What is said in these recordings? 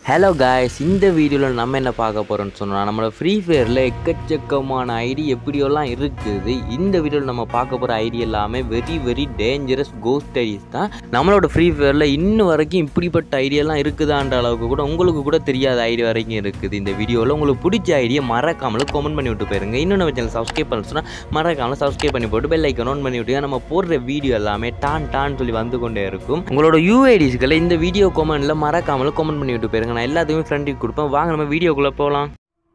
hello guys இந்த வீடியோவில் நம்ம என்ன பார்க்க போகிறோம்னு சொன்னால் நம்மளோட ஃப்ரீ ஃபயரில் எக்கச்சக்கமான ஐடி எப்படியெல்லாம் இருக்குது இந்த வீடியோவில் நம்ம பார்க்க போகிற ஐடி எல்லாமே very very dangerous ghost IDs தான் நம்மளோட ஃப்ரீ ஃபயரில் இன்னும் வரைக்கும் இப்படிப்பட்ட ஐடியெல்லாம் இருக்குதான்ற அளவுக்கு கூட உங்களுக்கு கூட தெரியாத ஐடி வரைக்கும் இருக்குது இந்த வீடியோவில் உங்களுக்கு பிடிச்ச ஐடியை மறக்காமல் கமெண்ட் பண்ணி விட்டு போயிருங்க இன்னும் நம்ம சேனல் சப்ஸ்கிரைப் பண்ண சொன்னால் மறக்காமல் சப்ஸ்கிரைப் பண்ணி போட்டு பெல் ஐக்கன் ஆன் பண்ணி விட்டுங்க நம்ம போடுற வீடியோ எல்லாமே டான் டான் சொல்லி வந்து கொண்டே இருக்கும் உங்களோட யூஐடிஸ்களை இந்த வீடியோ கமெண்ட்டில் மறக்காமல் கமெண்ட் பண்ணி விட்டு போயிருங்க நான் எல்லாத்துக்குமே ஃப்ரெண்டுக்கு கொடுப்பேன் வாங்க நம்ம வீடியோக்குள்ளே போகலாம்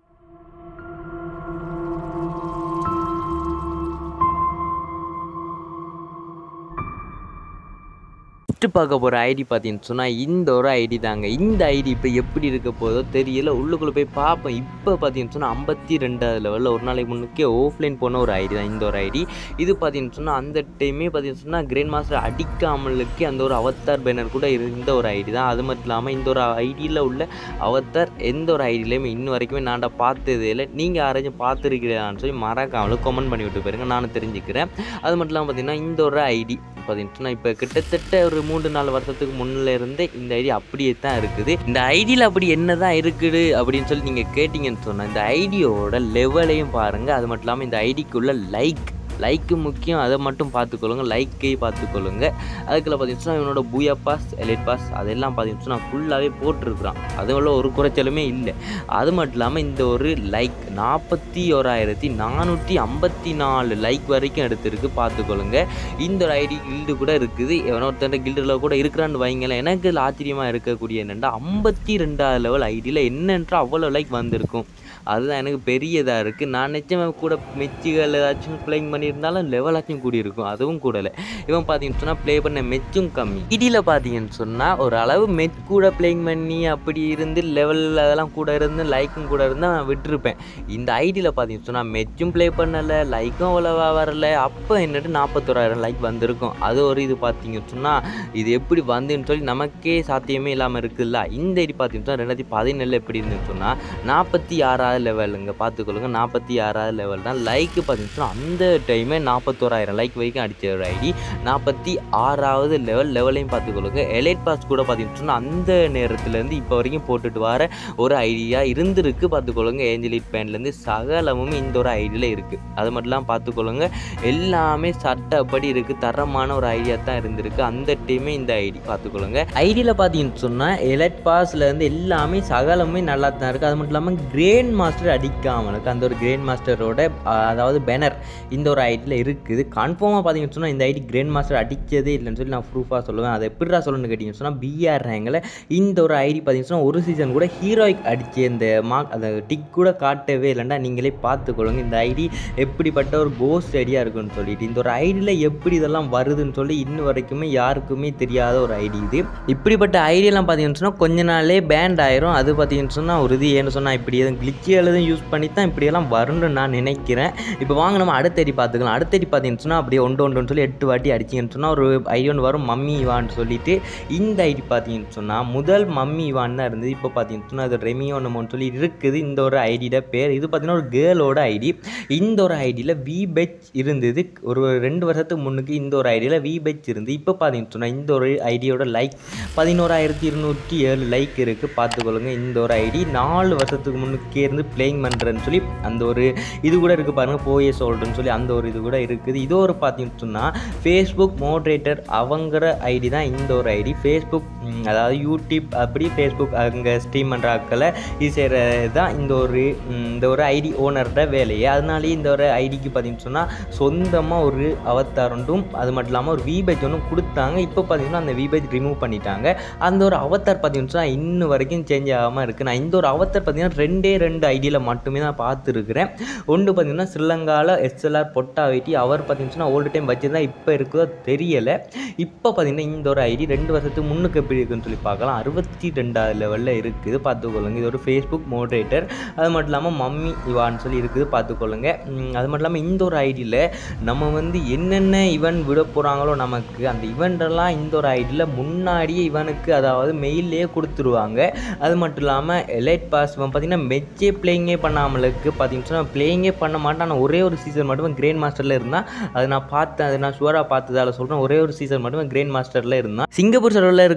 ஃபஸ்ட்டு பார்க்க போகிற ஐடி பார்த்தீங்கன்னு சொன்னால் இந்த ஒரு ஐடி தாங்க இந்த ஐடி இப்போ எப்படி இருக்க போதோ தெரியல உள்ளுக்குள்ளே போய் பார்ப்போம் இப்போ பார்த்தீங்கன்னு சொன்னால் ஐம்பத்தி ரெண்டாவது லெவலில் ஒரு நாளைக்கு முன்னுக்கே ஆஃப்லைன் போன ஒரு ஐடி தான் இந்த ஒரு ஐடி இது பார்த்தீங்கன்னு சொன்னால் அந்த டைமே பார்த்தீங்கன்னு சொன்னால் கிரேண்ட் மாஸ்டர் அடிக்காமலுக்கு அந்த ஒரு அவத்தார் பேனர் கூட இருந்த ஒரு ஐடி தான் அது மட்டும் இல்லாமல் இந்த ஒரு ஐடியில் உள்ள அவத்தார் எந்த ஒரு ஐடியிலையுமே இன்னும் வரைக்குமே நான்டா பார்த்ததே இல்லை நீங்கள் யாராச்சும் பார்த்துருக்கிறீங்களான்னு சொல்லி மறக்காமலும் கமெண்ட் பண்ணி விட்டு போயிருங்க நானும் தெரிஞ்சுக்கிறேன் அது மட்டும் இல்லாமல் பார்த்தீங்கன்னா இந்த ஒரு ஐடி பார்த்தீங்கன்னா இப்போ கிட்டத்தட்ட ஒரு மூன்று நாலு வருஷத்துக்கு முன்னில் இருந்தே இந்த ஐடி அப்படியே தான் இருக்குது இந்த ஐடியில் அப்படி என்ன தான் இருக்குது அப்படின்னு சொல்லி நீங்கள் கேட்டிங்கன்னு சொன்னால் இந்த ஐடியோட லெவலையும் பாருங்கள் அது மட்டும் இல்லாமல் இந்த ஐடிக்குள்ள லைக் லைக்கு முக்கியம் அதை மட்டும் பார்த்துக்கொள்ளுங்க லைக்கை பார்த்துக்கொள்ளுங்க அதுக்குள்ள பார்த்தீங்கன்னா இவனோட பூயா பாஸ் எலைட் பாஸ் அதெல்லாம் பார்த்தீங்கன்னா ஃபுல்லாகவே போட்டிருக்கிறான் அதுல ஒரு குறைச்சலுமே இல்லை அது மட்டும் இல்லாமல் இந்த ஒரு லைக் நாற்பத்தி ஓராயிரத்தி நானூற்றி ஐம்பத்தி நாலு லைக் வரைக்கும் எடுத்திருக்கு பார்த்துக்கொள்ளுங்க இந்த ஒரு ஐடி கில்டு கூட இருக்குது எவனோ ஒருத்தர் கில்டில் கூட இருக்கிறான்னு வைங்களேன் எனக்கு இதில் ஆச்சரியமாக இருக்கக்கூடிய என்னென்னா ஐம்பத்தி ரெண்டாவது லெவல் ஐடியில் என்னென்ற அவ்வளோ லைக் வந்திருக்கும் அதுதான் எனக்கு பெரியதாக இருக்குது நான் நிச்சயமாக கூட மெச்சுகள் ஏதாச்சும் பிளேயிங் பண்ணியிருந்தாலும் லெவலாச்சும் கூடி இருக்கும் அதுவும் கூடலை இவன் பார்த்தீங்கன்னு சொன்னால் ப்ளே பண்ண மெச்சும் கம்மி இடியில் பார்த்தீங்கன்னு சொன்னால் ஒரு அளவு மெச் கூட பிளேயிங் பண்ணி அப்படி இருந்து லெவல் அதெல்லாம் கூட இருந்து லைக்கும் கூட இருந்தால் நான் விட்டுருப்பேன் இந்த ஐடியில் பார்த்தீங்கன்னு சொன்னால் மெச்சும் ப்ளே பண்ணலை லைக்கும் அவ்வளோவா வரல அப்போ என்னட்டு நாற்பத்தோராயிரம் லைக் வந்திருக்கும் அது ஒரு இது பார்த்தீங்கன்னு சொன்னால் இது எப்படி வந்துன்னு சொல்லி நமக்கே சாத்தியமே இல்லாமல் இருக்குல்ல இந்த ஐடி பார்த்தீங்கன்னா ரெண்டாயிரத்தி பதினேழில் எப்படி இருந்துன்னு சொன்னால் நாற்பத்தி ஆறாவது லெவலுங்க பார்த்துக்கொள்ளுங்க நாற்பத்தி ஆறாவது லெவல் தான் லைக்கு பார்த்தீங்கன்னா அந்த டைமே நாற்பத்தோராயிரம் லைக் வரைக்கும் அடித்த ஒரு ஐடி நாற்பத்தி ஆறாவது லெவல் லெவலையும் பார்த்துக்கொள்ளுங்க எலைட் பாஸ் கூட பார்த்தீங்கன்னா அந்த நேரத்துலேருந்து இப்போ வரைக்கும் போட்டுட்டு வர ஒரு ஐடியா இருந்திருக்கு பார்த்துக்கொள்ளுங்க ஏஞ்சலிட் பேன்லேருந்து சகலமும் இந்த ஒரு ஐடியில் இருக்குது அது மட்டும் இல்லாமல் பார்த்துக்கொள்ளுங்க எல்லாமே சட்டப்படி இருக்குது தரமான ஒரு ஐடியா தான் இருந்திருக்கு அந்த டைமே இந்த ஐடி பார்த்துக்கொள்ளுங்க ஐடியில் பார்த்தீங்கன்னு சொன்னால் எலைட் பாஸ்லேருந்து எல்லாமே சகலமே நல்லா தான் இருக்குது அது மட்டும் இல்லாமல் கிரேண்ட் மாஸ்டர் அடிக்காமலுக்கு அந்த ஒரு கிரேண்ட் மாஸ்டரோட அதாவது பேனர் இந்த ஒரு ஐடியில் இருக்குது கன்ஃபார்மாக பார்த்தீங்கன்னு சொன்னால் இந்த ஐடி கிரேண்ட் மாஸ்டர் அடித்ததே இல்லைன்னு சொல்லி நான் ப்ரூஃபாக சொல்லுவேன் அதை எப்படிடா சொல்லணும்னு கேட்டிங்கன்னு சொன்னால் பிஆர் ரேங்கில் இந்த ஒரு ஐடி பார்த்தீங்கன்னு சொன்னால் ஒரு சீசன் கூட ஹீரோயிக் அடித்த இந்த மார்க் அந்த டிக் கூட காட்டவே இல்லைண்டா நீங்களே பார்த்துக்கொள்ளுங்க இந்த ஐடி எப்படிப்பட்ட ஒரு கோஸ்ட் ஐடியா இருக்குன்னு சொல்லிட்டு இந்த ஒரு ஐடியில் எப்படி இதெல்லாம் வருதுன்னு சொல்லி இன்னும் வரைக்குமே யாருக்குமே தெரியாத ஒரு ஐடி இது இப்படிப்பட்ட ஐடியெல்லாம் பார்த்தீங்கன்னு சொன்னால் கொஞ்ச நாளே பேண்ட் ஆயிரும் அது பார்த்தீங்கன்னு சொன்னால் ஒரு இது ஏன்னு சொன்னால் இப்படி எதுவும் கிளிச்சி எழுதும் யூஸ் பண்ணி தான் இப்படியெல்லாம் வரும்னு நான் நினைக்கிறேன் இப்போ வாங்க நம்ம அடுத்த ஐடி பார்த்துக்கலாம் அடுத்த ஐடி பார்த்தீங்கன்னு சொன்னால் அப்படியே ஒன்று ஒன்றுன்னு சொல்லி எட்டு வாட்டி அடிச்சிங்கன்னு சொன்னால் ஒரு ஐடி ஒன்று வரும் மம்மி இவான்னு சொல்லிட்டு இந்த ஐடி பார்த்தீங்கன்னு சொன்னால் முதல் மம்மி இவான் தான் இருந்தது இப்போ பார்த்தீங்கன்னு சொன்னால் அது ரெமியோ நம்மன்னு சொல்லி இருக்குது இந்த ஒரு ஐடியோட பேர் இது பார்த்தீங்கன்னா ஒரு கேர்ளோட ஐடி இந்த ஒரு ஐடியில் வி பெச் இருந்தது ஒரு ரெண்டு வருஷத்துக்கு முன்னுக்கு இந்த ஒரு ஐடியில் வி பெச் இருந்து இப்போ பார்த்தீங்கன்னு சொன்னால் இந்த ஒரு ஐடியோட லைக் பதினோராயிரத்தி இருநூற்றி ஏழு லைக் இருக்குது பார்த்துக்கொள்ளுங்க இந்த ஒரு ஐடி நாலு வருஷத்துக்கு முன்னுக்கே இருந்து பிளேயிங் பண்ணுறேன்னு சொல்லி அந்த ஒரு இது கூட இருக்குது பாருங்கள் போயே சொல்கிறேன்னு சொல்லி அந்த ஒரு இது கூட இருக்குது இது ஒரு பார்த்தீங்கன்னு சொன்னால் ஃபேஸ்புக் மோட்ரேட்டர் அவங்கிற ஐடி தான் இந்த ஒரு ஐடி ஃபேஸ்புக் அதாவது யூடியூப் அப்படி ஃபேஸ்புக் அங்கே ஸ்ட்ரீம் பண்ணுற ஆட்களை இது செய்கிறது தான் இந்த ஒரு இந்த ஒரு ஐடி ஓனரோட வேலையே அதனாலேயே இந்த ஒரு ஐடிக்கு பார்த்தீங்கன்னு சொன்னால் சொந்தமாக ஒரு அவத்தார் ஒன்றும் அது மட்டும் இல்லாமல் ஒரு விபேஜ் ஒன்றும் கொடுத்தாங்க இப்போ பார்த்தீங்கன்னா அந்த விபேஜ் ரிமூவ் பண்ணிட்டாங்க அந்த ஒரு அவத்தார் பார்த்தீங்கன்னு சொன்னால் இன்னும் வரைக்கும் சேஞ்ச் ஆகாமல் இருக்குது நான் இந்த ஒரு அவத்தார் பார்த்தீங்கன்னா ரெண்டே ரெண்டு ஐடியில் மட்டுமே தான் பார்த்துருக்குறேன் ஒன்று பார்த்தீங்கன்னா ஸ்ரீலங்காவில் எஸ்எல்ஆர் பொட்டா வெட்டி அவர் பார்த்தீங்கன்னு சொன்னால் ஓல்டு டைம் வச்சுருந்தா இப்போ இருக்குதோ தெரியலை இப்போ பார்த்தீங்கன்னா இந்த ஒரு ஐடி ரெண்டு வருஷத்துக்கு முன்னுக்கு எப்படி இருக்குன்னு சொல்லி பார்க்கலாம் அறுபத்தி ரெண்டாவது லெவலில் இருக்குது பார்த்துக்கொள்ளுங்க இது ஒரு ஃபேஸ்புக் மோட்ரேட்டர் அது மட்டும் இல்லாமல் மம்மி இவான்னு சொல்லி இருக்குது பார்த்துக்கொள்ளுங்க அது மட்டும் இல்லாமல் இந்த ஒரு ஐடியில் நம்ம வந்து என்னென்ன ஈவெண்ட் விட போகிறாங்களோ நமக்கு அந்த ஈவெண்ட்டெல்லாம் இந்த ஒரு ஐடியில் முன்னாடியே இவனுக்கு அதாவது மெயிலே கொடுத்துருவாங்க அது மட்டும் இல்லாமல் எலைட் பாஸ் இவன் பார்த்தீங்கன்னா மெச்சே பிளேயிங்கே பண்ணாமலுக்கு பார்த்தீங்கன்னு சொன்னால் பிளேயிங்கே பண்ண மாட்டான் ஆனால் ஒரே ஒரு சீசன் மட்டும் கிரேண்ட் மாஸ்டரில் இருந்தால் அது நான் பார்த்தேன் அது நான் ஷுவராக பார்த்ததால சொல்கிறேன் ஒரே ஒரு சீசன் மட்டும் கிரேண்ட் மாஸ்டரில் இருந்தான் சிங்கப்பூர் சர்வரில் இருக்காங்க இந்த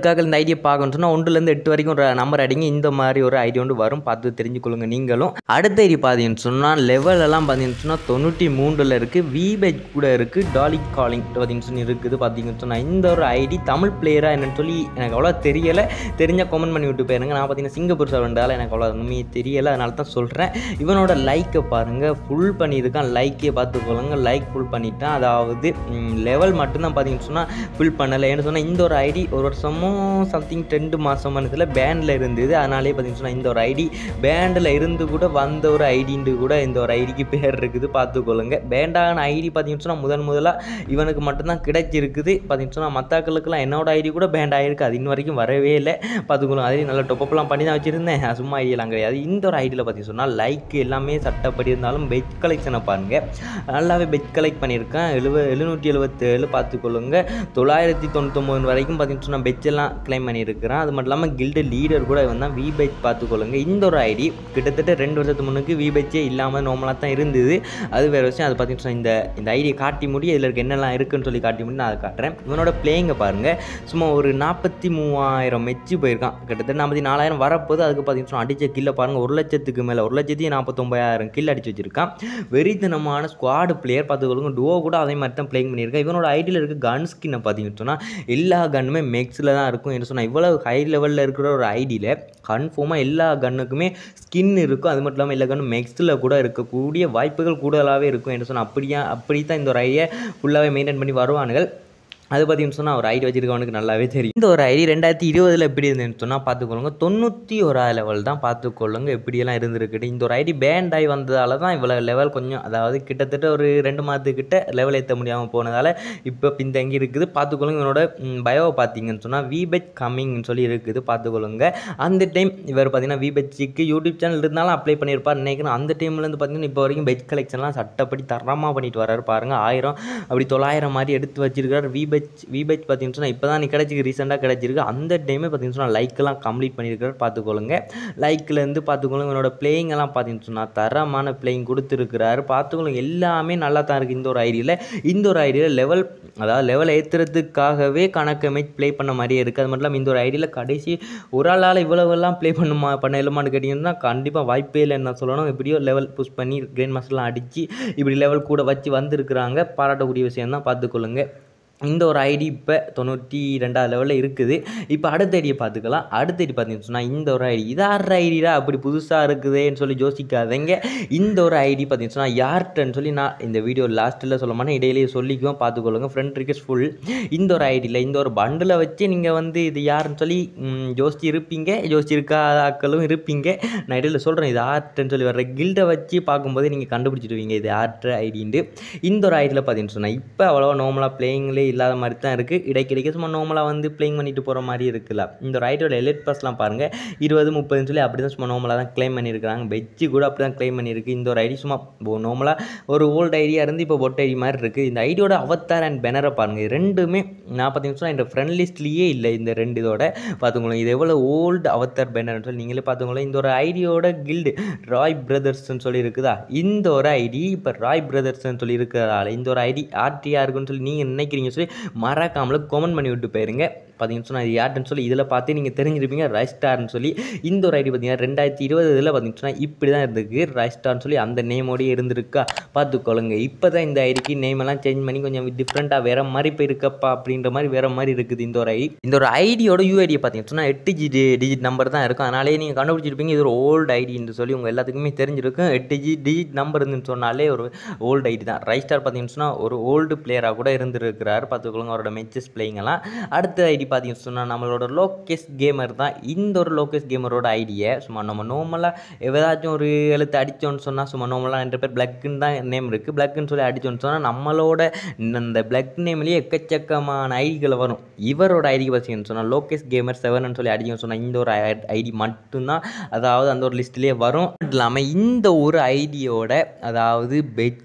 ஐடியை பார்க்கணும்னு சொன்னால் ஒன்றுலேருந்து எட்டு வரைக்கும் ஒரு நம்பர் அடிங்க இந்த மாதிரி ஒரு ஐடி ஒன்று வரும் பார்த்து தெரிஞ்சுக்கொள்ளுங்க நீங்களும் அடுத்த ஐடி பார்த்தீங்கன்னு சொன்னால் லெவல் எல்லாம் பார்த்தீங்கன்னு சொன்னால் தொண்ணூற்றி மூன்றில் இருக்குது விபெட் கூட இருக்குது டாலி காலிங் பார்த்தீங்கன்னு சொல்லி இருக்குது பார்த்தீங்கன்னு சொன்னால் இந்த ஒரு ஐடி தமிழ் பிளேயராக என்னன்னு சொல்லி எனக்கு அவ்வளோ தெரியலை தெரிஞ்சால் கமெண்ட் பண்ணி விட்டு போயிருங்க நான் பார்த்தீங்கன்னா சிங்கப்பூர் சர்வெண்டால் எனக்கு அவ்வளோ ஒன்றுமே தெரியலை அதனால தான் சொல்கிறேன் இவனோட லைக்கை பாருங்கள் ஃபுல் பண்ணியிருக்கான் லைக்கே பார்த்துக்கொள்ளுங்க லைக் ஃபுல் பண்ணிட்டான் அதாவது லெவல் மட்டும்தான் பார்த்தீங்கன்னு சொன்னால் ஃபில் பண்ணலை ஏன்னு சொன்னால் இந்த ஒரு ஐடி ஒரு வருஷமும் சம்திங் ரெண்டு மாதம் மனத்தில் பேண்டில் இருந்தது அதனாலே பார்த்தீங்கன்னு சொன்னால் இந்த ஒரு ஐடி பேண்டில் இருந்து கூட வந்த ஒரு ஐடின்ட்டு கூட இந்த ஒரு ஐடிக்கு பேர் இருக்குது பார்த்துக்கொள்ளுங்க பேண்டான ஐடி பார்த்தீங்கன்னு சொன்னால் முதன் முதலாக இவனுக்கு மட்டும்தான் கிடைச்சிருக்குது பார்த்தீங்கன்னு சொன்னால் மற்றாக்களுக்கெல்லாம் என்னோட ஐடி கூட பேண்ட் ஆகிருக்கு அது இன்ன வரைக்கும் வரவே இல்லை பார்த்துக்கொள்ளுங்க அதையும் நல்லா டொப்பப்லாம் பண்ணி தான் வச்சுருந்தேன் நான் சும்மா ஐடியெல்லாம் கிடையாது இந்த ஒரு ஐடியில் பார்த்தீங்கன்னு சொன்னால் லைக் எல்லாமே சட்டப்படி இருந்தாலும் பெட் கலெக்ஷனை பாருங்கள் நல்லாவே பெட் கலெக்ட் பண்ணியிருக்கேன் எழுவ எழுநூற்றி எழுபத்தேழு பார்த்துக்கொள்ளுங்க தொள்ளாயிரத்தி தொண்ணூத்தொம்பது வரைக்கும் பார்த்தீங்கன்னு சொன்னால் பெச் எல்லாம் கிளைம் பண்ணியிருக்கிறேன் அது மட்டும் இல்லாமல் கில்டு லீடர் கூட இவன் தான் வி பெச் பார்த்துக்கொள்ளுங்க இந்த ஒரு ஐடி கிட்டத்தட்ட ரெண்டு வருஷத்துக்கு முன்னுக்கு வி பெச்சே இல்லாமல் நார்மலாக தான் இருந்தது அது வேறு விஷயம் அது பார்த்தீங்கன்னு சொன்னா இந்த இந்த ஐடியை காட்டி முடியும் இதில் இருக்க என்னெல்லாம் இருக்குன்னு சொல்லி காட்டி முடியும் நான் அதை காட்டுறேன் இவனோட பிளேயிங்கை பாருங்கள் சும்மா ஒரு நாற்பத்தி மூவாயிரம் மெச்சு போயிருக்கான் கிட்டத்தட்ட நாற்பத்தி நாலாயிரம் வரப்போது அதுக்கு பார்த்தீங்கன்னு சொன்னா அடித்த கில்லை பாருங்கள் ஒரு லட்சத்துக்கு மேலே ஒரு லட்சத்தி நாற்பத்தொம்பதாயிரம் கில் அடிச்சு வச்சிருக்கான் வெறித்தனமான ஸ்குவாடு பிளேயர் பார்த்துக்கொள்ளுங்க டுவோ கூட அதே மாதிரி தான் பிளேயிங் பண்ணியிருக்கேன் இவனோட ஐடியில் இருக்க கன் ஸ்கின்னை பார்த்தீங்கன்னு சொன்னால் எல்லா கன்னுமே மெக்ஸில் தான் இருக்கும் என்ன சொன்னால் இவ்வளோ ஹை லெவலில் இருக்கிற ஒரு ஐடியில் கன்ஃபார்மாக எல்லா கன்னுக்குமே ஸ்கின் இருக்கும் அது மட்டும் இல்லாமல் எல்லா கன்னும் மெக்ஸில் கூட இருக்கக்கூடிய வாய்ப்புகள் கூடுதலாகவே இருக்கும் என்ன சொன்னால் அப்படியா அப்படி தான் இந்த ஒரு ஐடியை ஃபுல்லாகவே மெயின்டைன் பண்ணி வருவானுகள் அது பார்த்தீங்கன்னு சொன்னால் ஒரு ஐடி வச்சிருக்கவனுக்கு நல்லாவே தெரியும் இந்த ஒரு ஐடி ரெண்டாயிரத்தி இருபதில் எப்படி இருந்துன்னு சொன்னால் பார்த்துக்கொள்ளுங்க தொண்ணூற்றி ஓராது லெவல் தான் பார்த்துக்கொள்ளுங்க எப்படியெல்லாம் இருந்திருக்குது இந்த ஒரு ஐடி பேண்ட் ஆகி வந்ததால தான் இவ்வளோ லெவல் கொஞ்சம் அதாவது கிட்டத்தட்ட ஒரு ரெண்டு மாதத்துக்கிட்ட லெவல் ஏற்ற முடியாமல் போனதால் இப்போ பின்தங்கி இருக்குது பார்த்துக்கொள்ளுங்க இவனோட பயோ பார்த்தீங்கன்னு சொன்னால் விபெச் கம்மிங்னு சொல்லி இருக்குது பார்த்துக்கொள்ளுங்க அந்த டைம் இவர் பார்த்தீங்கன்னா விபெச்சுக்கு யூடியூப் சேனல் இருந்தாலும் அப்ளை பண்ணியிருப்பார் நினைக்கிறேன் அந்த டைம்லேருந்து பார்த்தீங்கன்னா இப்போ வரைக்கும் பெச் கலெக்ஷன்லாம் சட்டப்படி தரமாக பண்ணிட்டு வராரு பாருங்கள் ஆயிரம் அப்படி தொள்ளாயிரம் மாதிரி எடுத்து வச்சிருக்காரு விபெச் விபெச் பார்த்தீங்கன்னு சொன்னால் இப்போ தான் நீ கிடச்சிருக்கு ரீசெண்டாக கிடச்சிருக்கு அந்த டைமே பார்த்தீங்கன்னு சொன்னால் லைக்கெல்லாம் கம்ப்ளீட் பண்ணியிருக்காரு பார்த்துக்கொள்ளுங்க லைக்லேருந்து பார்த்துக்கொள்ளுங்க இவனோட பிளேயிங் எல்லாம் பார்த்தீங்கன்னு சொன்னால் தரமான பிளேயிங் கொடுத்துருக்கிறாரு பார்த்துக்கொள்ளுங்க எல்லாமே நல்லா தான் இருக்குது இந்த ஒரு ஐடியில் இந்த ஒரு ஐடியில் லெவல் அதாவது லெவல் ஏற்றுறதுக்காகவே கணக்கு மேட்ச் ப்ளே பண்ண மாதிரியே இருக்குது அது மட்டும் இல்லாமல் இந்த ஒரு ஐடியில் கடைசி ஒரு ஆளால் இவ்வளவெல்லாம் ப்ளே பண்ணுமா பண்ண இல்லாமான்னு கேட்டிங்கன்னா கண்டிப்பாக வாய்ப்பே இல்லைன்னு நான் சொல்லணும் எப்படியோ லெவல் புஷ் பண்ணி கிரேன் மாஸ்டர்லாம் அடித்து இப்படி லெவல் கூட வச்சு வந்திருக்கிறாங்க பாராட்டக்கூடிய விஷயம் தான் பார்த்துக்கொள்ளுங்க இந்த ஒரு ஐடி இப்போ தொண்ணூற்றி ரெண்டாவது லெவலில் இருக்குது இப்போ அடுத்த ஐடியை பார்த்துக்கலாம் அடுத்த ஐடி பார்த்தீங்கன்னு சொன்னால் இந்த ஒரு ஐடி இதார் ஐடிடா அப்படி புதுசாக இருக்குதேன்னு சொல்லி யோசிக்காதீங்க இந்த ஒரு ஐடி பார்த்தீங்கன்னு சொன்னால் யார்கிட்டன்னு சொல்லி நான் இந்த வீடியோ லாஸ்ட்டில் சொல்ல மாட்டேன் இடையிலேயே சொல்லிக்குவோம் பார்த்துக்கொள்ளுங்க ஃப்ரெண்ட் ரிக்வெஸ்ட் ஃபுல் இந்த ஒரு ஐடியில் இந்த ஒரு பண்டில் வச்சு நீங்கள் வந்து இது யாருன்னு சொல்லி ம், யோசிச்சு இருப்பீங்க யோசிச்சு இருக்காத ஆட்களும் இருப்பீங்க நான் இடையில சொல்கிறேன் இது ஆர்ட்னு சொல்லி வர்ற கில்டை வச்சு பார்க்கும்போதே நீங்கள் கண்டுபிடிச்சிடுவீங்க இது ஆர்ட் ஐடின்ட்டு இந்த ஒரு ஐடியில் பார்த்தீங்கன்னு சொன்னால் இப்போ அவ்வளோவா நார்மலாக பிளேயிங்லேயே இல்லாத மாதிரி தான் இருக்குது இடைக்கிடைக்க சும்மா நார்மலாக வந்து பிளேயிங் பண்ணிட்டு போகிற மாதிரி இருக்குல்ல இந்த ஒரு ஐடியோட எலிட் பாஸ்லாம் பாருங்கள் இருபது முப்பதுன்னு சொல்லி அப்படி தான் சும்மா நார்மலாக தான் க்ளைம் பண்ணியிருக்காங்க பெச்சு கூட அப்படி தான் க்ளைம் பண்ணியிருக்கு இந்த ஒரு ஐடி சும்மா நார்மலாக ஒரு ஓல்டு ஐடியா இருந்து இப்போ பொட் ஐடி மாதிரி இருக்குது இந்த ஐடியோட அவத்தார் அண்ட் பேனரை பாருங்கள் இது ரெண்டுமே நான் பார்த்தீங்கன்னு சொன்னால் இந்த ஃப்ரெண்ட் லிஸ்ட்லேயே இல்லை இந்த ரெண்டு இதோட பார்த்துக்கோங்க இது எவ்வளோ ஓல்டு அவத்தார் பேனர்னு சொல்லி நீங்களே பார்த்துக்கோங்களேன் இந்த ஒரு ஐடியோட கில்டு ராய் பிரதர்ஸ்னு சொல்லி இருக்குதா இந்த ஒரு ஐடி இப்போ ராய் பிரதர்ஸ்னு சொல்லி இருக்கிறதால இந்த ஒரு ஐடி ஆர்டிஆர் இருக்குன்னு சொல்லி நீங்கள் நினைக்கிறீங்க சொல்லி மறக்காமல கமெண்ட் பண்ணி விட்டு போயிருங்க பார்த்தீங்கன்னு சொன்னால் இது யார்ட்டுன்னு சொல்லி இதில் பார்த்து நீங்கள் தெரிஞ்சிருப்பீங்க ரைஸ்டார்னு சொல்லி இந்த ஒரு ஐடி பார்த்தீங்கன்னா ரெண்டாயிரத்தி இருபது இதில் பார்த்தீங்கன்னு சொன்னால் இப்படி தான் இருந்திருக்கு ரைஸ்டார்னு சொல்லி அந்த நேமோடயே இருந்திருக்கா பார்த்துக்கொள்ளுங்க இப்போ தான் இந்த ஐடிக்கு நேம் எல்லாம் சேஞ்ச் பண்ணி கொஞ்சம் டிஃப்ரெண்ட்டாக வேறு மாதிரி போயிருக்கப்பா அப்படின்ற மாதிரி வேறு மாதிரி இருக்குது இந்த ஒரு ஐடி இந்த ஒரு ஐடியோட யூஐடியை பார்த்தீங்கன்னு சொன்னால் எட்டு ஜி டிஜிட் நம்பர் தான் இருக்கும் அதனாலே நீங்கள் கண்டுபிடிச்சிருப்பீங்க இது ஒரு ஓல்டு ஐடின்னு சொல்லி உங்கள் எல்லாத்துக்குமே தெரிஞ்சிருக்கும் எட்டு ஜி டிஜிட் நம்பர் இருந்துன்னு சொன்னாலே ஒரு ஓல்டு ஐடி தான் ரைஸ்டார் பார்த்தீங்கன்னு சொன்னால் ஒரு ஓல்டு பிளேயராக கூட இருந்திருக்கிறார் பார்த்துக்கொள்ளுங்க அவரோட மெச்சஸ் பிளேயிங்கெல்லாம் அடுத்த ஐடி பார்த்தீங்கன்னு சொன்னால் நம்மளோட லோகேஷ் கேமர் தான் இந்த ஒரு லோகேஷ் கேமரோட ஐடியை சும்மா நம்ம நார்மலாக ஏதாச்சும் ஒரு எழுத்து அடித்தோன்னு சொன்னால் சும்மா நார்மலாக என்ற பேர் பிளக்குன்னு தான் நேம் இருக்குது பிளக்குன்னு சொல்லி அடித்தோன்னு சொன்னால் நம்மளோட இந்த பிளக் நேம்லேயே எக்கச்சக்கமான ஐடிகள் வரும் இவரோட ஐடி பார்த்தீங்கன்னு சொன்னால் லோகேஷ் கேமர் செவன் சொல்லி அடிக்கணும்னு சொன்னால் இந்த ஒரு ஐடி மட்டும்தான் அதாவது அந்த ஒரு லிஸ்ட்லேயே வரும் அது இல்லாமல் இந்த ஒரு ஐடியோட அதாவது பெட்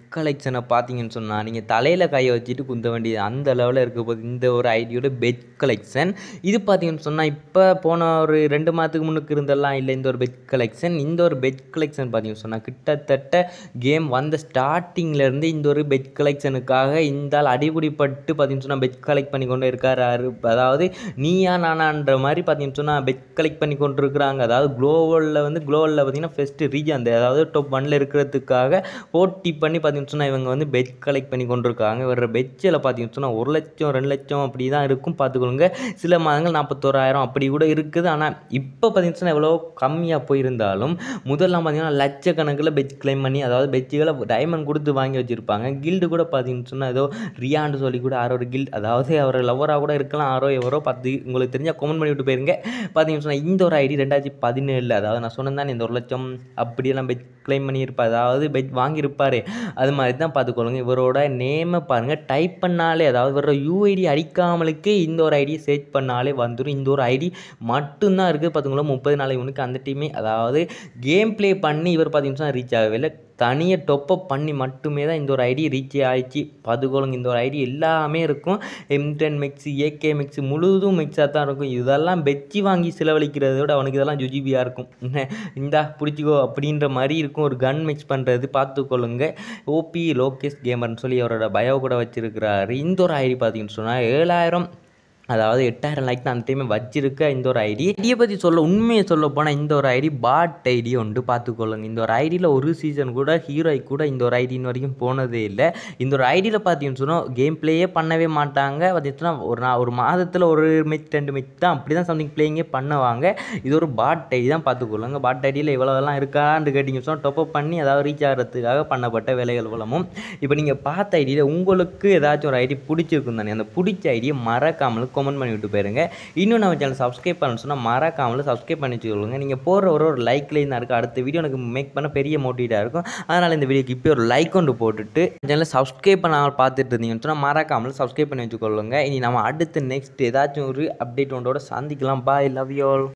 கலெக்ஷனை பார்த்தீங்கன்னு சொன்னால் நீங்கள் தலையில் கையை வச்சுட்டு குந்த வேண்டியது அந்த லெவலில் இருக்க போது இந்த ஒரு ஐடியோட பெட் கலெக்ஷன் இது பார்த்தீங்கன்னு சொன்னால் இப்போ போன ஒரு ரெண்டு மாதத்துக்கு முன்னுக்கு இருந்தெல்லாம் இல்லை இந்த ஒரு பெட் கலெக்ஷன் இந்த ஒரு பெட் கலெக்ஷன் பார்த்தீங்கன்னு சொன்னால் கிட்டத்தட்ட கேம் வந்த ஸ்டார்டிங்லேருந்து இந்த ஒரு பெட் கலெக்ஷனுக்காக இந்த ஆள் அடிபடிப்பட்டு பார்த்தீங்கன்னு சொன்னால் பெட் கலெக்ட் பண்ணி கொண்டு இருக்காரு அதாவது நீயா நானான்ற மாதிரி பார்த்தீங்கன்னு சொன்னால் பெட் கலெக்ட் பண்ணி கொண்டு இருக்கிறாங்க அதாவது குளோவலில் வந்து குளோவலில் பார்த்தீங்கன்னா ஃபஸ்ட்டு ரீச் அந்த அதாவது டாப் ஒன்ல இருக்கிறதுக்காக போட்டி பண்ணி பார்த்தீங்கன்னு சொன்னால் இவங்க வந்து பெட் கலெக்ட் பண்ணி கொண்டு இருக்காங்க வர்ற பெட்சில் பார்த்தீங்கன்னு சொன்னால் ஒரு லட்சம் ரெண்டு லட்சம் அப்படி தான் இருக்கும் பார்த்துக்கொள்ளுங்க சில மாதங்கள் நாற்பத்தோராயிரம் அப்படி கூட இருக்குது ஆனால் இப்போ பார்த்தீங்கன்னு சொன்னால் எவ்வளோ கம்மியாக போயிருந்தாலும் முதல்லாம் பார்த்தீங்கன்னா லட்சக்கணக்கில் பெட் கிளைம் பண்ணி அதாவது பெட்சுகளை டைமண்ட் கொடுத்து வாங்கி வச்சுருப்பாங்க கில்டு கூட பார்த்தீங்கன்னு சொன்னால் ஏதோ ரியான்னு சொல்லி கூட ஆரோ ஒரு கில்ட் அதாவது அவர் லவராக கூட இருக்கலாம் ஆரோ எவரோ பார்த்து உங்களுக்கு தெரிஞ்சால் கமெண்ட் பண்ணி விட்டு போயிருங்க பார்த்தீங்கன்னு சொன்னால் இந்த ஒரு ஐடி ரெண்டாயிரத்தி பதினேழில் அதாவது நான் சொன்னேன் தானே இந்த ஒரு லட்சம் அப்படியெல்லாம் பெட் கிளைம் பண்ணியிருப்பார் அதாவது பெட் வாங்கியிருப்பார் அது மாதிரி தான் பார்த்துக்கொள்ளுங்க இவரோட நேமை பாருங்கள் டைப் பண்ணாலே அதாவது இவரோட யூஐடி அடிக்காமலுக்கே இந்த ஒரு ஐடியை சர்ச் பண்ணாலே வந்துடும் இந்த ஒரு ஐடி மட்டும்தான் இருக்குது பார்த்துங்களா முப்பது நாளைக்கு முன்னுக்கு அந்த டீமே அதாவது கேம் ப்ளே பண்ணி இவர் பார்த்தீங்கன்னா ரீச் ஆகவே இல்லை தனியாக டொப்பப் பண்ணி மட்டுமே தான் இந்த ஒரு ஐடி ரீச் ஆயிடுச்சு பார்த்துக்கோளுங்க இந்த ஒரு ஐடி எல்லாமே இருக்கும் M ten mix AK mix முழுதும் மிக்ஸாக தான் இருக்கும் இதெல்லாம் பெச்சு வாங்கி செலவழிக்கிறத விட அவனுக்கு இதெல்லாம் ஜுஜிபியாக இருக்கும் இந்தா பிடிச்சிக்கோ அப்படின்ற மாதிரி இருக்கும் ஒரு கன் மிக்ஸ் பண்ணுறது பார்த்துக்கொள்ளுங்க ஓபி லோகேஷ் கேமர்னு சொல்லி அவரோட பயோ கூட வச்சிருக்கிறாரு இந்த ஒரு ஐடி பார்த்தீங்கன்னு சொன்னால் ஏழாயிரம் அதாவது எட்டாயிரம் லைக் தான் அந்த டைமே வச்சிருக்க இந்த ஒரு ஐடி ஐடியை பற்றி சொல்ல உண்மையை சொல்ல போனால் இந்த ஒரு ஐடி பாட் ஐடி உண்டு பார்த்துக்கொள்ளுங்க இந்த ஒரு ஐடியில் ஒரு சீசன் கூட ஹீரோய் கூட இந்த ஒரு ஐடின்னு வரைக்கும் போனதே இல்லை இந்த ஒரு ஐடியில் பார்த்தீங்கன்னு சொன்னால் கேம் ப்ளேயே பண்ணவே மாட்டாங்க பார்த்தீங்கன்னா ஒரு நா ஒரு மாதத்தில் ஒரு மெச் ரெண்டு மெச் தான் அப்படி தான் சம்திங் பிளேயிங்கே பண்ணுவாங்க இது ஒரு பாட் ஐடி தான் பார்த்துக்கொள்ளுங்க பாட் ஐடியில் இவ்வளோலாம் இருக்கான்னு கேட்டிங்க சொன்னால் டொப்பப் பண்ணி அதாவது ரீச் ஆகிறதுக்காக பண்ணப்பட்ட வேலைகள் மூலமும் இப்போ நீங்கள் பார்த்த ஐடியில் உங்களுக்கு ஏதாச்சும் ஒரு ஐடி பிடிச்சிருக்கும் தானே அந்த பிடிச்ச ஐடியை மறக்காமல் கமெண்ட் பண்ணி விட்டு போயிருங்க இன்னும் நம்ம சேனல் சப்ஸ்கிரைப் பண்ண சொன்னால் மறக்காமல் சப்ஸ்கிரைப் பண்ணி வச்சுக்கொள்ளுங்க நீங்கள் போடுற ஒரு ஒரு லைக்லேயும் தான் இருக்குது அடுத்த வீடியோ எனக்கு மேக் பண்ண பெரிய மோட்டிவேட்டாக இருக்கும் அதனால் இந்த வீடியோக்கு இப்போ ஒரு லைக் கொண்டு போட்டுட்டு சேனலை சப்ஸ்கிரைப் பண்ணாமல் பார்த்துட்டு இருந்தீங்கன்னு சொன்னால் மறக்காமல் சப்ஸ்கிரைப் பண்ணி வச்சுக்கொள்ளுங்க இனி நம்ம அடுத்து நெக்ஸ்ட் ஏதாச்சும் ஒரு அப்டேட் ஒன்றோட சந்திக்கலாம் பாய் லவ் யூ ஆல்